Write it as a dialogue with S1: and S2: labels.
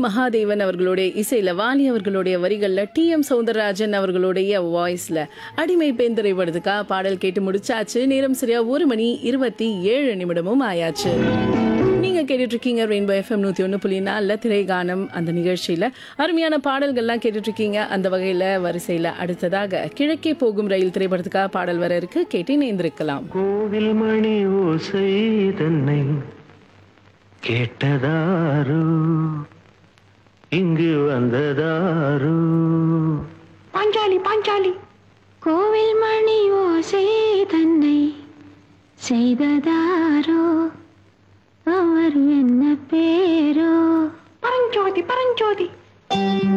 S1: மகாதேவன் அவர்களுடைய இசையில வாலி அவர்களுடைய வரிகள்ல டி எம் சவுந்தரராஜன் அவர்களுடைய வாய்ஸ்ல அடிமை பெண் திரைப்படத்துக்கா பாடல் கேட்டு முடிச்சாச்சு நேரம் சரியா ஒரு மணி இருபத்தி ஏழு நிமிடமும் ஆயாச்சு நீங்க கேட்டுட்டு இருக்கீங்க ரெயின்போ எஃப்எம் நூத்தி ஒன்று புள்ளி நாலில் திரைகானம் அந்த நிகழ்ச்சியில அருமையான பாடல்கள்லாம் கேட்டுட்டு இருக்கீங்க அந்த வகையில வரிசையில அடுத்ததாக கிழக்கே போகும் ரயில் திரைப்படத்துக்காக பாடல் வர இருக்கு கேட்டு நேர்ந்திருக்கலாம்
S2: கோவில் மணி ஓசை தன்னை கேட்டதாரோ இங்கு வந்ததாரோ
S3: பாஞ்சாலி பாஞ்சாலி கோவில் மணி ஓசை தன்னை செய்ததாரோ அவர் என்ன பேரோ பரஞ்சோதி பரஞ்சோதி